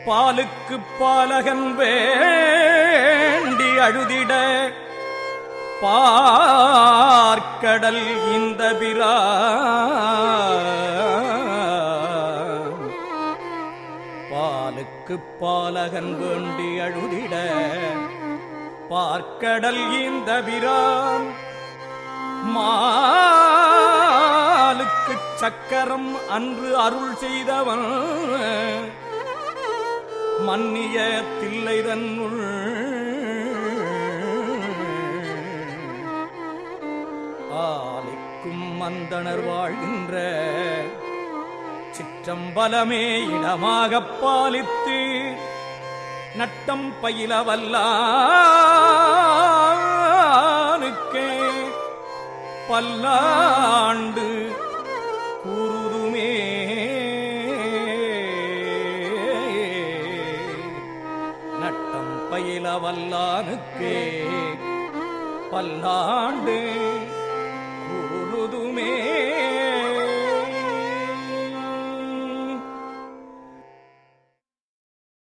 பாலுக்கு பாலகன் வேண்டி அழுதிட பார்க்கடல் இந்த பிரா பாலுக்கு பாலகன் வேண்டி அழுதிட பார்க்கடல் இந்த பிரான் மாலுக்கு சக்கரம் அன்று அருள் செய்தவன் மன்னிய தில்லை தன்னுள் ஆலிக்கும் மந்தனர் வாழ்கின்ற சிற்றம்பலமே இடமாகப் பாலித்து நட்டம் பயில வல்லானுக்கே பல்லாண்டு கூறுதுமே நட்டம் பயில வல்லானுக்கே பல்லாண்டு கூறுதுமே